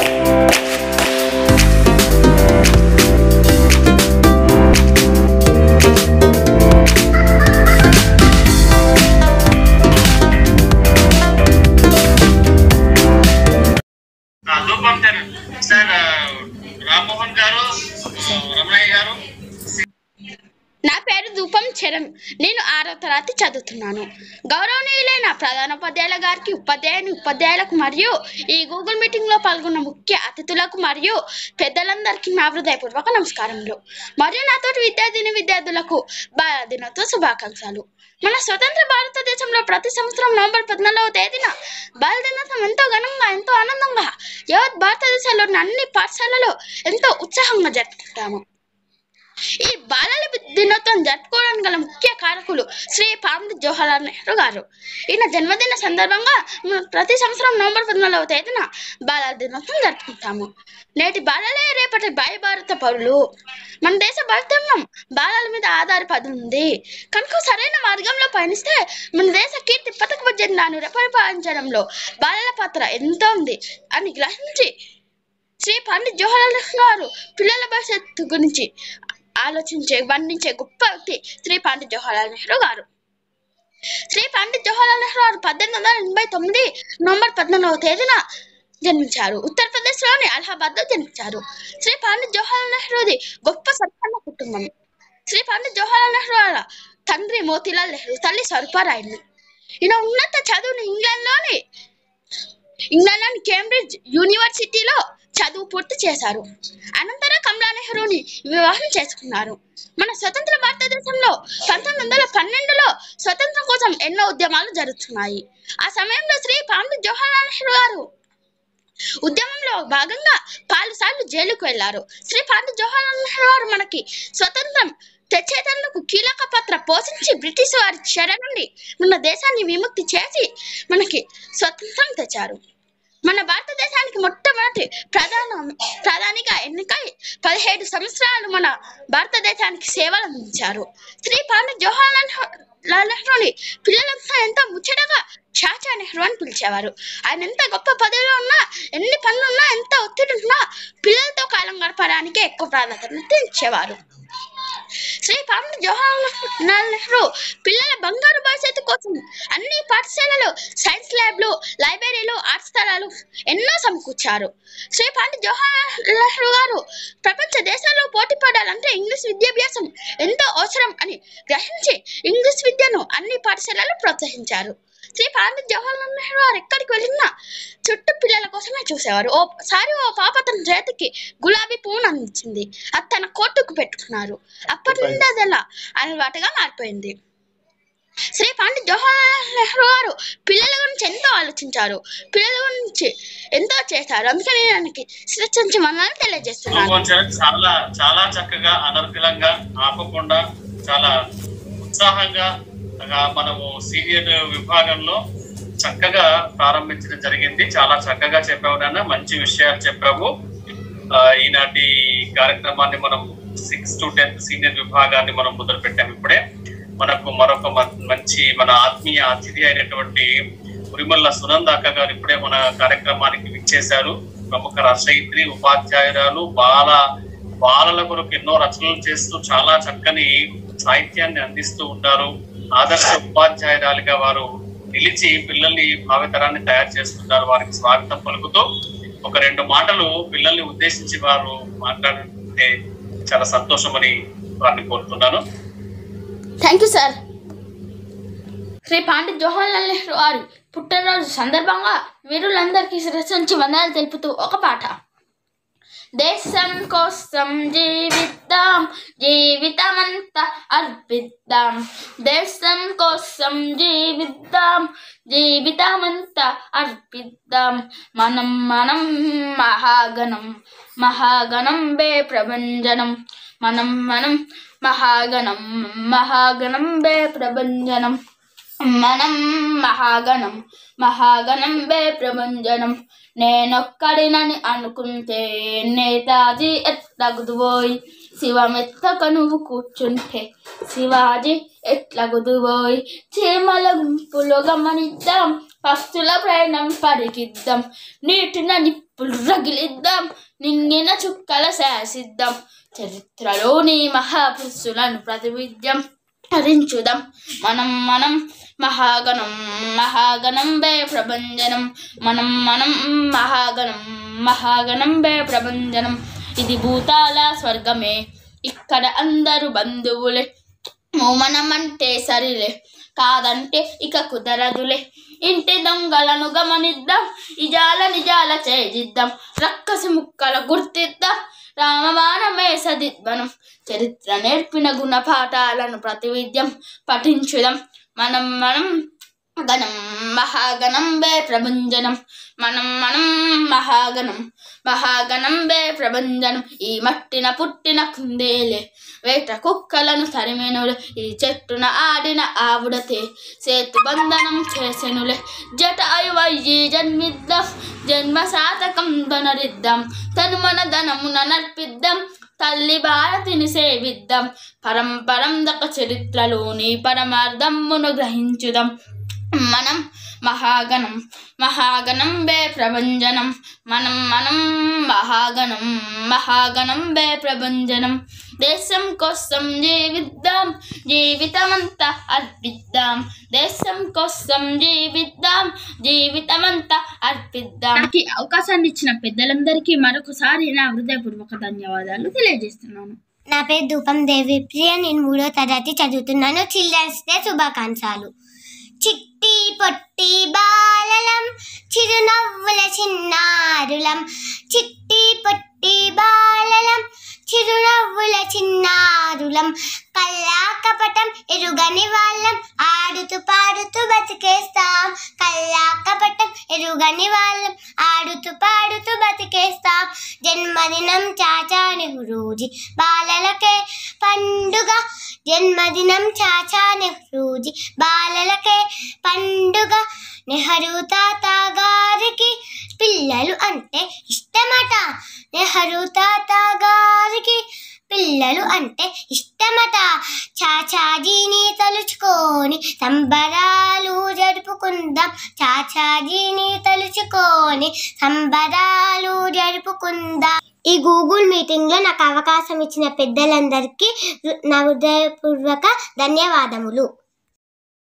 ఆ, ధూపం sir sir ఆ, రామ్మోహన్ గారు ఆ, రమణయ్య గారు నా పేరు ధూపం చరణ్ నేను ఆరో తరగతి చదువుతున్నాను గౌరవనీయులైన ప్రధానోపాధ్యాయుల గారికి ఉపాధ్యాయుని ఉపాధ్యాయులకు మరియు ఈ గూగుల్ మీటింగ్లో పాల్గొన్న ముఖ్య అతిథులకు మరియు పెద్దలందరికీ నా హృదయపూర్వక నమస్కారములు మరియు నాతోటి విద్యార్థిని విద్యార్థులకు బాల దినోత్సవ శుభాకాంక్షలు మన స్వతంత్ర భారతదేశంలో ప్రతి సంవత్సరం నవంబర్ పద్నాలుగవ తేదీన బాల దినోత్సవం ఎంతో ఘనంగా ఎంతో ఆనందంగా యావత్ భారతదేశంలోని అన్ని పాఠశాలలో ఎంతో ఉత్సాహంగా జరుపుకుంటాము ఈ బాలల దినోత్సవం జరుపుకోవడానికి గల ముఖ్య కారకులు శ్రీ పండిత్ జవహర్లాల్ నెహ్రూ గారు ఈయన జన్మదిన సందర్భంగా మనం ప్రతి సంవత్సరం నవంబర్ పద్నాలుగవ తేదీన బాలల దినోత్సవం జరుపుకుంటాము నేటి బాలలే రేపటి బాయి భారత పౌరులు మన దేశ భవితవ్యం బాలల మీద ఆధారపడి ఉంది కనుక సరైన మార్గంలో పయనిస్తే మన దేశ కీర్తి పథక జెండాను రెపరెపాయించడంలో బాలల పాత్ర ఎంతో ఉంది అని గ్రహించి శ్రీ పండిత్ జవహర్లాల్ నెహ్రూ గారు పిల్లల భవిష్యత్తు గురించి ఆలోచించే వర్ణించే గొప్ప వ్యక్తి శ్రీ పండిత్ జవహర్లాల్ నెహ్రూ గారు శ్రీ పండిత్ జవహర్లాల్ నెహ్రూ గారు పద్దెనిమిది వందల ఎనభై తొమ్మిది నవంబర్ పద్నాలుగవ తేదీన జన్మించారు ఉత్తరప్రదేశ్లోని అలహాబాద్లో జన్మించారు శ్రీ పండిత్ జవహర్లాల్ నెహ్రూది గొప్ప సంపన్న కుటుంబం శ్రీ పండిత్ జవహర్లాల్ నెహ్రూ వాళ్ళ తండ్రి మోతీలాల్ నెహ్రూ తల్లి స్వరూపారాయణి ఈయన ఉన్నత చదువుని ఇంగ్లాండ్లోని ఇంగ్లాండ్లోని కేంబ్రిడ్జ్ యూనివర్సిటీలో చదువు పూర్తి చేశారు అనంతరం కమలా నెహ్రూని వివాహం చేసుకున్నారు మన స్వతంత్ర భారతదేశంలో పంతొమ్మిది వందల పన్నెండులో స్వతంత్రం కోసం ఎన్నో ఉద్యమాలు జరుగుతున్నాయి ఆ సమయంలో శ్రీ పండిత్ జవహర్లాల్ నెహ్రూ గారు ఉద్యమంలో భాగంగా పలుసార్లు జైలుకు వెళ్లారు శ్రీ పండిత్ జవహర్లాల్ నెహ్రూ గారు మనకి స్వతంత్రం తెచ్చేటందుకు కీలక పాత్ర పోషించి బ్రిటిష్ వారి చెర నుండి మన దేశాన్ని విముక్తి చేసి మనకి స్వతంత్రం తెచ్చారు మన భారతదేశానికి మొట్టమొదటి ప్రధాన ప్రధానిగా ఎన్నికై పదిహేడు సంవత్సరాలు మన భారతదేశానికి సేవలు అందించారు శ్రీ పండిత్ జవహర్లాల్ నెహ్రూ- లాల్ నెహ్రూని పిల్లలంతా ఎంతో ముచ్చటగా చాచా నెహ్రూ అని పిలిచేవారు ఆయన ఎంత గొప్ప పదవిలో ఉన్నా ఎన్ని పనులున్నా ఎంత ఒత్తిడి ఉన్నా పిల్లలతో కాలం గడపడానికే ఎక్కువ ప్రాధాన్యత ఇచ్చేవారు శ్రీ పండిత్ జవహర్లాల్ నెహ్రూ పిల్లల బంగారు భవిష్యత్తు కోసం అన్ని పాఠశాలలు సైన్స్ ల్యాబ్లు లైబ్రరీలు ఆర్ట్ స్థలాలు ఎన్నో సమకూర్చారు శ్రీ పండిత్ జవహర్లాల్ నెహ్రూ గారు ప్రపంచ దేశాల్లో పోటీ పడాలంటే ఇంగ్లీష్ విద్యాభ్యాసం ఎంతో అవసరం అని గ్రహించి ఇంగ్లీష్ విద్యను అన్ని పాఠశాలలు ప్రోత్సహించారు శ్రీ పండిత్ జవహర్లాల్ నెహ్రూ గారు ఎక్కడికి వెళ్ళినా చుట్టూ పిల్లల కోసమే చూసేవారు ఓసారి ఓ పాప తన చేతికి గులాబీ పువ్వును అందించింది అది తన కోటుకు పెట్టుకున్నారు అప్పటి నుండి అది అలా అలవాటుగా మారిపోయింది శ్రీ పండిత్ జవహర్లాల్ నెహ్రూ గారు పిల్లల గురించి ఎంతో ఆలోచించారు పిల్లల గురించి ఎంతో చేశారు అందుకని నేను ఆయనకి శ్రీచంచి మనల్ని తెలియజేస్తున్నాను ధూపం సార్ చాలా చాలా చక్కగా అనర్గళంగా ఆపకుండా చాలా ఉత్సాహంగా ఆ, మనము సీనియర్ విభాగంలో చక్కగా ప్రారంభించడం జరిగింది చాలా చక్కగా చెప్పావు నాన్న మంచి విషయాలు చెప్పావు ఆ, ఈనాటి కార్యక్రమాన్ని మనం సిక్స్ టు టెన్త్ సీనియర్ విభాగాన్ని మనం మొదలు పెట్టాము ఇప్పుడే మనకు మరొక మ- మంచి మన ఆత్మీయ అతిథి అయినటువంటి ఉరిమల్ల సునంద అక్క గారు ఇప్పుడే మన కార్యక్రమానికి విచ్చేశారు ప్రముఖ రచయిత్రి ఉపాధ్యాయురాలు బాల బాలల కొరకు ఎన్నో రచనలు చేస్తూ చాలా చక్కని సాహిత్యాన్ని అందిస్తూ ఉంటారు ఆదర్శ ఉపాధ్యాయురాలిగా వారు నిలిచి పిల్లల్ని భావితరాన్ని తయారు చేస్తున్నారు వారికి స్వాగతం పలుకుతూ ఒక రెండు మాటలు పిల్లల్ని ఉద్దేశించి వారు మాట్లాడితే చాలా సంతోషమని వారిని కోరుతున్నాను thank you sir Shri Pandit Jawaharlal Nehru గారి పుట్టినరోజు సందర్భంగా వీరులందరికీ శిరస్సు వందనాలు తెలుపుతూ ఒక పాట దేశం కోసం జీవిద్దాం జీవితమంతా అర్పిద్దాం దేశం కోసం జీవిద్దాం జీవితమంతా అర్పిద్దాం మనం మనం మహాగణం మహాగణం బే ప్రభంజనం మనం మనం మహాగణం మహాగణం బే ప్రభంజనం మనం మహాగణం మహాగణం బే ప్రభంజనం నేనొక్కడినని అనుకుంటే నేతాజీ ఎట్లగుదుబోయ్ శివమెత్తక నువ్వు కూర్చుంటే శివాజీ ఎట్లగుదుబోయ్ చీమల గుంపులో గమనిద్దాం పస్తుల ప్రయాణం పరికిద్దాం నీటిన నిప్పులు రగిలిద్దాం నింగిన చుక్కల శాసిద్దాం చరిత్రలోని మహాపురుషులను ప్రతివిద్యం హరించుదాం మనం మనం మహాగణం మహాగణం బే ప్రభంజనం మనం మనం మహాగణం మహాగణం బే ప్రభంజనం ఇది భూతాల స్వర్గమే ఇక్కడ అందరూ బంధువులే మౌమనమంటే సరిలే కాదంటే ఇక కుదరదులే ఇంటి దొంగలను గమనిద్దాం ఇజాల నిజాల చేజిద్దాం రక్కసి ముక్కల గుర్తిద్దాం రామబాణమే సదిద్వనం చరిత్ర నేర్పిన గుణపాఠాలను ప్రతివిద్యం పఠించుదాం మనం మనం గణం మహాగణం వే ప్రభంజనం మనం మనం మహాగణం మహాగణం వే ప్రభంజనం ఈ మట్టిన పుట్టిన కుందేలే వేట కుక్కలను తరిమెనులే ఈ చెట్టున ఆడిన ఆవుడతే సేతు బంధనం చేసెనులే జట అయువయ్యి జన్మిద్దాం జన్మ శాతకం దొనరిద్దాం తను మన ధనమున నర్పిద్దాం తల్లి భారతిని సేవిద్దాం పరంపరం దక చరిత్రలోని పరమార్థమును గ్రహించుదాం మనం మహాగణం మహాగణం బే ప్రభంజనం మనం మనం మహాగణం మహాగణం బే ప్రభంజనం దేశం కోసం జీవిద్దాం జీవితమంతా అర్పిద్దాం దేశం కోసం జీవిద్దాం జీవితమంతా అర్పిద్దాం నాకు ఈ అవకాశాన్ని ఇచ్చిన పెద్దలందరికీ మరొకసారి నా హృదయపూర్వక ధన్యవాదాలు తెలియజేస్తున్నాను నా పేరు ధూపం దేవి ప్రియ నేను మూడో తరగతి చదువుతున్నాను చిల్డ్రన్స్ డే శుభాకాంక్షలు చిట్టి పొట్టి బాలలం చిరునవ్వుల చిన్నారులం చిట్టి పొట్టి బాలలం చిరునవ్వుల చిన్నారులం కల్లా కపటం ఎరుగని వాళ్ళం ఆడుతూ పాడుతూ బతికేస్తాం కల్లా కపటం ఎరుగని వాళ్ళం ఆడుతూ పాడుతూ బతికేస్తాం జన్మదినం చాచా నెహ్రూజీ బాలలకే పండుగ జన్మదినం చాచా నెహ్రూజీ బాలలకే పండుగ నెహ్రూ తాత గారికి పిల్లలు అంటే ఇష్టమట నెహ్రూ తాత గారికి పిల్లలు అంటే ఇష్టమట చాచాజీని తలుచుకొని సంబరాలు జరుపుకుందాం చాచాజీని తలుచుకొని సంబరాలు జరుపుకుందాం ఈ గూగుల్ మీటింగ్ లో నాకు అవకాశం ఇచ్చిన పెద్దలందరికీ నా హృదయపూర్వక ధన్యవాదములు